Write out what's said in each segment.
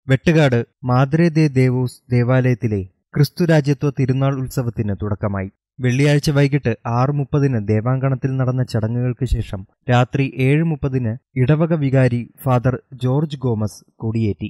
വെട്ടുകാട് മാദ്രേ ദേ ദേവൂസ് ദേവാലയത്തിലെ ക്രിസ്തുരാജ്യത്വ തിരുനാൾ ഉത്സവത്തിന് തുടക്കമായി വെള്ളിയാഴ്ച വൈകിട്ട് ആറ് മുപ്പതിന് ദേവാങ്കണത്തിൽ നടന്ന ചടങ്ങുകൾക്ക് ശേഷം രാത്രി ഏഴ് മുപ്പതിന് ഇടവക വികാരി ഫാദർ ജോർജ് ഗോമസ് കൊടിയേറ്റി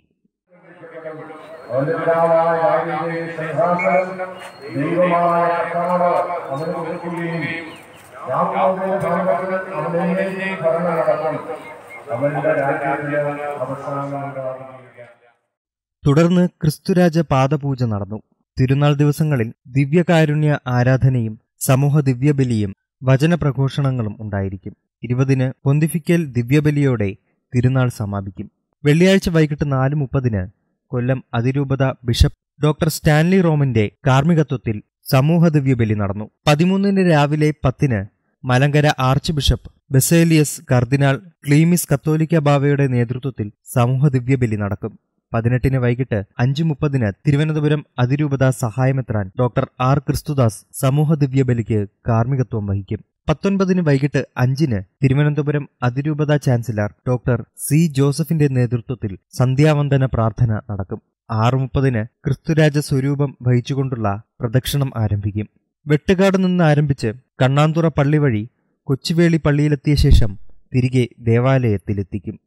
അവന്റെ ദാവീദിന്റെ സിംഹാസനം ദൈവമായ കർത്താവ് അവന് കൊടുക്കുകയും യാക്കോബിന്റെ ഭരണത്തിൽ അവനെ ഭരണം നടക്കും അവന്റെ രാജ്യത്തിന് അവസാനം ഉണ്ടാവുകയില്ല തുടർന്ന് ക്രിസ്തുരാജ പാദപൂജ നടന്നു തിരുനാൾ ദിവസങ്ങളിൽ ദിവ്യകാരുണ്യ ആരാധനയും സമൂഹ ദിവ്യബലിയും വചനപ്രഘോഷണങ്ങളും ഉണ്ടായിരിക്കും ഇരുപതിന് പൊന്തിഫിക്കൽ ദിവ്യബലിയോടെ തിരുനാൾ സമാപിക്കും വെള്ളിയാഴ്ച വൈകിട്ട് നാല് മുപ്പതിന് കൊല്ലം അതിരൂപത ബിഷപ്പ് ഡോക്ടർ സ്റ്റാൻലി റോമന്റെ കാർമ്മികത്വത്തിൽ സമൂഹ ദിവ്യബലി നടന്നു പതിമൂന്നിന് രാവിലെ പത്തിന് മലങ്കര ആർച്ച് ബിഷപ്പ് ബെസേലിയസ് കർദിനാൾ ക്ലീമിസ് കത്തോലിക്ക ബാവയുടെ നേതൃത്വത്തിൽ സമൂഹ ദിവ്യബലി നടക്കും പതിനെട്ടിന് വൈകിട്ട് അഞ്ചു മുപ്പതിന് തിരുവനന്തപുരം അതിരൂപത സഹായമെത്രാൻ ഡോക്ടർ ആർ ക്രിസ്തുദാസ് സമൂഹ ദിവ്യബലിക്ക് കാർമ്മികത്വം വഹിക്കും പത്തൊൻപതിന് വൈകിട്ട് അഞ്ചിന് തിരുവനന്തപുരം അതിരൂപത ചാൻസലർ ഡോക്ടർ സി ജോസഫിന്റെ നേതൃത്വത്തിൽ സന്ധ്യാവന്ദന പ്രാർത്ഥന നടക്കും ആറ് മുപ്പതിന് ക്രിസ്തുരാജ സ്വരൂപം വഹിച്ചുകൊണ്ടുള്ള പ്രദക്ഷിണം ആരംഭിക്കും വെട്ടുകാട് നിന്ന് ആരംഭിച്ച് കണ്ണാന്തുറ പള്ളി വഴി കൊച്ചുവേളി പള്ളിയിലെത്തിയ ശേഷം തിരികെ ദേവാലയത്തിലെത്തിക്കും